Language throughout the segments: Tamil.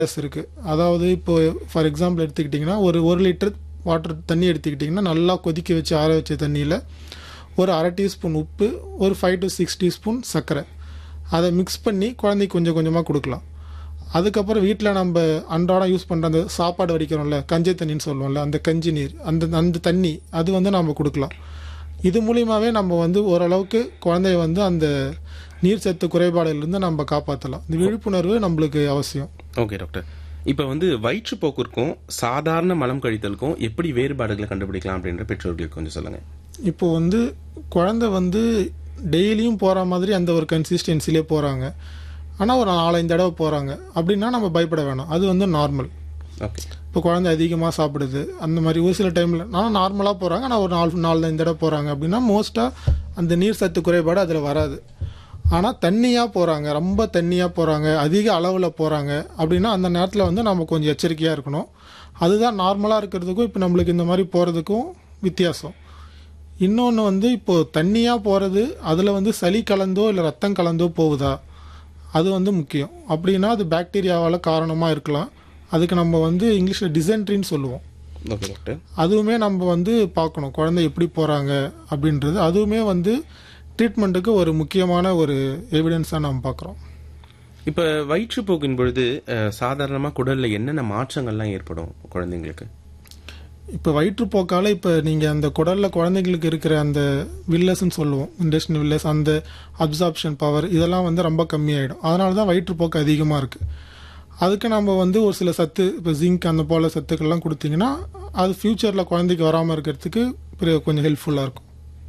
எஸ் இருக்குது அதாவது இப்போ ஃபார் எக்ஸாம்பிள் எடுத்துக்கிட்டிங்கன்னா ஒரு ஒரு லிட்டர் வாட்டர் தண்ணி எடுத்துக்கிட்டிங்கன்னா நல்லா கொதிக்க வச்சு ஆற வச்ச தண்ணியில் ஒரு அரை டீஸ்பூன் உப்பு ஒரு ஃபைவ் டு சிக்ஸ் டீஸ்பூன் சர்க்கரை அதை மிக்ஸ் பண்ணி குழந்தைக்கு கொஞ்சம் கொஞ்சமாக கொடுக்கலாம் அதுக்கப்புறம் வீட்டில் நம்ம அன்றாடம் யூஸ் பண்ணுற அந்த சாப்பாடு வடிக்கிறோம்ல கஞ்சி தண்ணின்னு சொல்லுவோம்ல அந்த கஞ்சி நீர் அந்த அந்த தண்ணி அது வந்து நம்ம கொடுக்கலாம் இது மூலியமாகவே நம்ம வந்து ஓரளவுக்கு குழந்தைய வந்து அந்த நீர் சத்து குறைபாடுலேருந்து நம்ம காப்பாற்றலாம் இந்த விழிப்புணர்வு நம்மளுக்கு அவசியம் ஓகே டாக்டர் இப்போ வந்து வயிற்றுப்போக்கிற்கும் சாதாரண மலம் கழித்தலுக்கும் எப்படி வேறுபாடுகளை கண்டுபிடிக்கலாம் அப்படின்ற பெற்றோர்களுக்கு கொஞ்சம் சொல்லுங்க இப்போ வந்து குழந்தை வந்து டெய்லியும் போகிற மாதிரி அந்த ஒரு கன்சிஸ்டன்சிலே போகிறாங்க ஆனால் ஒரு நாலஞ்சு தடவை போகிறாங்க அப்படின்னா நம்ம பயப்பட வேணாம் அது வந்து நார்மல் ஓகே இப்போ குழந்தை அதிகமாக சாப்பிடுது அந்த மாதிரி ஒரு சில டைமில் நான் நார்மலாக போகிறாங்க ஆனால் ஒரு நாலு நாலஞ்சு தடவை போகிறாங்க அப்படின்னா மோஸ்ட்டாக அந்த நீர் சத்து குறைபாடு அதில் வராது ஆனால் தண்ணியாக போகிறாங்க ரொம்ப தண்ணியாக போகிறாங்க அதிக அளவில் போகிறாங்க அப்படின்னா அந்த நேரத்தில் வந்து நம்ம கொஞ்சம் எச்சரிக்கையாக இருக்கணும் அதுதான் நார்மலாக இருக்கிறதுக்கும் இப்போ நம்மளுக்கு இந்த மாதிரி போகிறதுக்கும் வித்தியாசம் இன்னொன்று வந்து இப்போது தண்ணியாக போகிறது அதில் வந்து சளி கலந்தோ இல்லை ரத்தம் கலந்தோ போகுதா அது வந்து முக்கியம் அப்படின்னா அது பாக்டீரியாவால் காரணமாக இருக்கலாம் அதுக்கு நம்ம வந்து இங்கிலீஷில் டிசென்ட்ரின்னு சொல்லுவோம் ஓகே டாக்டர் அதுவுமே நம்ம வந்து பார்க்கணும் குழந்தை எப்படி போகிறாங்க அப்படின்றது அதுவுமே வந்து ட்ரீட்மெண்ட்டுக்கு ஒரு முக்கியமான ஒரு எவிடன்ஸாக நம்ம பார்க்குறோம் இப்போ வயிற்றுப்போக்கின் பொழுது அஹ், சாதாரணமா குடல்ல என்னென்ன மாற்றங்கள்லாம் ஏற்படும் குழந்தைங்களுக்கு இப்போ வயிற்றுப்போக்கால் இப்போ நீங்கள் அந்த குடலில் குழந்தைங்களுக்கு இருக்கிற அந்த வில்லஸ்ன்னு சொல்லுவோம் இண்டஸ்ட்ரியல் வில்லஸ் அந்த அப்சார்ப்ஷன் பவர் இதெல்லாம் வந்து ரொம்ப கம்மியாயிடும் அதனால தான் வயிற்றுப்போக்கு அதிகமாக இருக்குது அதுக்கு நம்ம வந்து ஒரு சில சத்து இப்போ ஜிங்க் அந்த போல் சத்துக்கள்லாம் கொடுத்தீங்கன்னா அது ஃப்யூச்சரில் குழந்தைக்கு வராமல் இருக்கிறதுக்கு பிற- கொஞ்சம் ஹெல்ப்ஃபுல்லாக இருக்கும்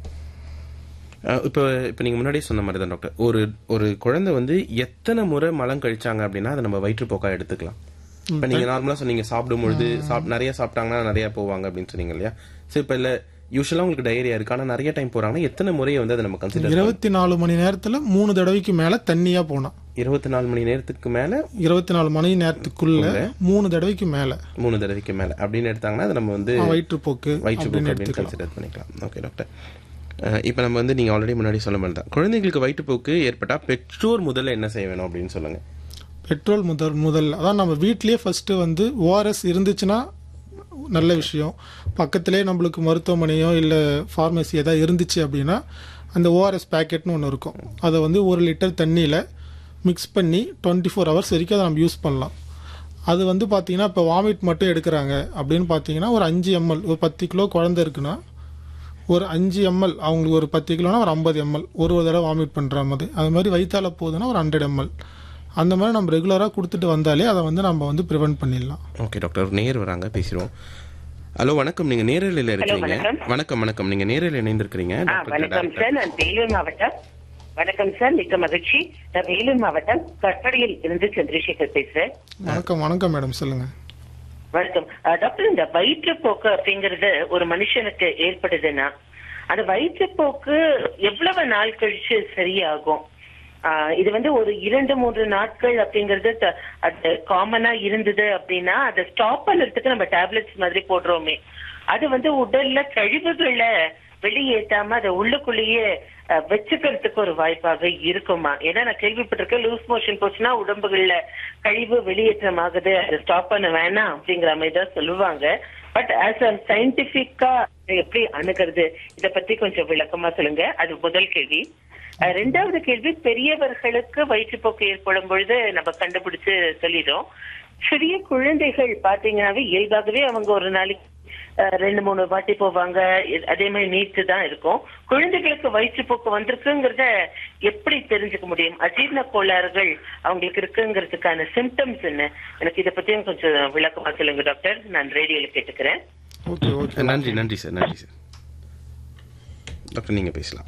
அஹ், இப்போ இப்போ நீங்க முன்னாடியே சொன்ன மாதிரி தான் டாக்டர் ஒரு ஒரு குழந்தை வந்து எத்தனை முறை மலம் கழிச்சாங்க அப்படின்னா அதை நம்ம வயிற்றுப்போக்கா எடுத்துக்கலாம் இப்போ நீங்க நார்மலா சொன்னீங்க சாப்பிடும் பொழுது சாப் நிறைய சாப்பிட்டாங்கன்னா நிறைய போவாங்க அப்படின்னு சொன்னீங்க இல்லையா சரி இப்போ இல்ல யூஸ்வலா உங்களுக்கு டயரியா இருக்கு ஆனா நிறைய டைம் போறாங்கன்னா எத்தனை முறையை வந்து அதை நம்ம கன்சிடர் இருபத்தி நாலு மணி நேரத்தில் மூணு தடவைக்கு மேலே தண்ணியாக போனால் இருபத்தி நாலு மணி நேரத்துக்கு மேல இருபத்தி நாலு மணி நேரத்துக்குள்ள மூணு தடவைக்கு மேலே மூணு தடவைக்கு மேல அப்படின்னு எடுத்தாங்கன்னா அதை நம்ம வந்து வயிற்றுப்போக்கு வயிற்றுப்போக்கு அப்படின்னு கன்சிடர் பண்ணிக்கலாம் ஓகே டாக்டர் இப்போ நம்ம வந்து நீங்க ஆல்ரெடி முன்னாடி சொல்ல மாதிரி தான் குழந்தைங்களுக்கு வயிற்றுப்போக்கு ஏற்பட்டா பெற்றோர் முதல்ல என்ன செய்ய வேணும் அப்படின்னு சொல்லுங்க பெட்ரோல் முதல் முதல் அதான் நம்ம வீட்லயே ஃபர்ஸ்ட் வந்து ஓஆர்எஸ் இருந்துச்சுன்னா நல்ல விஷயம் பக்கத்திலே நம்மளுக்கு மருத்துவமனையோ இல்லை ஃபார்மசி ஏதாவது இருந்துச்சு அப்படின்னா அந்த ஓஆர்எஸ் பேக்கெட்னு ஒன்று இருக்கும் அதை வந்து ஒரு லிட்டர் தண்ணியில் மிக்ஸ் பண்ணி டுவெண்ட்டி ஃபோர் ஹவர்ஸ் வரைக்கும் அதை நம்ம யூஸ் பண்ணலாம் அது வந்து பார்த்தீங்கன்னா இப்போ வாமிட் மட்டும் எடுக்கிறாங்க அப்படின்னு பார்த்தீங்கன்னா ஒரு அஞ்சு எம்எல் ஒரு பத்து கிலோ குழந்தை இருக்குன்னா ஒரு அஞ்சு எம்எல் அவங்களுக்கு ஒரு பத்து கிலோனா ஒரு ஐம்பது எம்எல் ஒரு ஒரு தடவை வாமிட் பண்ணுற மாதிரி அது மாதிரி வயிற்றால போகுதுன்னா ஒரு ஹண்ட்ரட் எம்எல் அந்த மாதிரி நம்ம ரெகுலராக கொடுத்துட்டு வந்தாலே அதை வந்து நம்ம வந்து ப்ரிவென்ட் பண்ணிடலாம் ஓகே டாக்டர் நேர் வராங்க பேசிடுவோம் ஹலோ வணக்கம் நீங்க நேரலையில் இருக்கிறீங்க வணக்கம். வணக்கம் வணக்கம் நீங்க நேரில் இணைந்திருக்கிறீங்க ஆ, டாக்டர் வணக்கம் கிட்ட சார் நான் வேலூர் மாவட்டம் வணக்கம் சார் மிக்க மகிழ்ச்சி நான் வேலூர் மாவட்டம் கற்படியில் இருந்து சந்திரசேகர் பேசுறேன் வணக்கம் வணக்கம் மேடம் சொல்லுங்க வணக்கம் ஆ, டாக்டர் இந்த வயிற்றுப்போக்கு அப்படிங்கறது ஒரு மனுஷனுக்கு ஏற்படுதுன்னா அந்த வயிற்றுப்போக்கு எவ்வளவு நாள் கழிச்சு சரியாகும் ஆ, இது வந்து ஒரு இரண்டு மூன்று நாட்கள் அப்படிங்கறது த- அது காமனா இருந்தது அப்படின்னா அதை ஸ்டாப் பண்ணுறதுக்கு நம்ம டேப்லெட்ஸ் மாதிரி போடுறோமே அது வந்து உடல்ல கழிவுகளை வெளியேற்றாம அதை உள்ளுக்குள்ளேயே அஹ், வச்சுக்கிறதுக்கு ஒரு வாய்ப்பாக இருக்குமா ஏன்னா நான் கேள்விப்பட்டிருக்கேன் லூஸ் மோஷன் போச்சுன்னா உடம்புகள்ல கழிவு வெளியேற்றமாகுது அதை ஸ்டாப் பண்ண வேணாம் அப்படிங்கிற மாதிரி தான் சொல்லுவாங்க பட் ஆஸ் அ சயின்டிபிக்கா எப்படி அணுகிறது இத பத்தி கொஞ்சம் விளக்கமா சொல்லுங்க அது முதல் கேள்வி அஹ், ரெண்டாவது கேள்வி பெரியவர்களுக்கு வயிற்றுப்போக்கு ஏற்படும் பொழுது நம்ம கண்டுபிடிச்சு சொல்லிடும் சிறிய குழந்தைகள் பாத்தீங்கன்னாவே இயல்பாகவே அவங்க ஒரு நாளைக்கு அஹ், ரெண்டு மூணு வாட்டி போவாங்க இ- அதே மாதிரி நீட்டு தான் இருக்கும் குழந்தைகளுக்கு வயிற்றுப்போக்கு வந்திருக்குங்கிறத எப்படி தெரிஞ்சுக்க முடியும் அஜீரண கோளாறுகள் அவங்களுக்கு இருக்குங்கிறதுக்கான சிம்டம்ஸ் என்ன எனக்கு இத பத்தியும் கொஞ்சம் விளக்கமா சொல்லுங்க டாக்டர் நான் ரேடியோல கேட்டுக்கிறேன் ஓகே ஓகே நன்றி நன்றி சார் நன்றி சார் டாக்டர் நீங்க பேசலாம்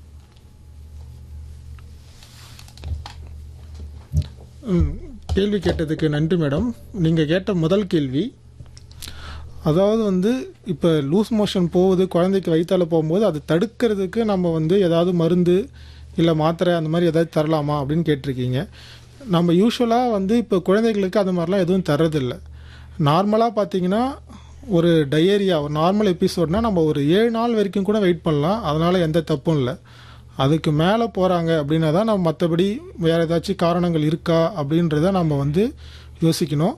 ம், கேள்வி கேட்டதுக்கு நன்றி மேடம் நீங்கள் கேட்ட முதல் கேள்வி அதாவது வந்து இப்போ லூஸ் மோஷன் போகுது குழந்தைக்கு வயிற்றால போகும்போது அதை தடுக்கிறதுக்கு நம்ம வந்து ஏதாவது மருந்து இல்லை மாத்திரை அந்த மாதிரி ஏதாவது தரலாமா அப்படின்னு கேட்டிருக்கீங்க நம்ம யூஸ்வலாக வந்து இப்போ குழந்தைகளுக்கு அது மாதிரிலாம் எதுவும் தர்றதில்ல நார்மலாக பார்த்தீங்கன்னா ஒரு டயேரியா ஒரு நார்மல் எபிசோட்னா நம்ம ஒரு ஏழு நாள் வரைக்கும் கூட வெயிட் பண்ணலாம் அதனால் எந்த தப்பும் இல்லை அதுக்கு மேலே போகிறாங்க அப்படின்னா தான் நம்ம மற்றபடி வேறு ஏதாச்சும் காரணங்கள் இருக்கா அப்படின்றத நம்ம வந்து யோசிக்கணும்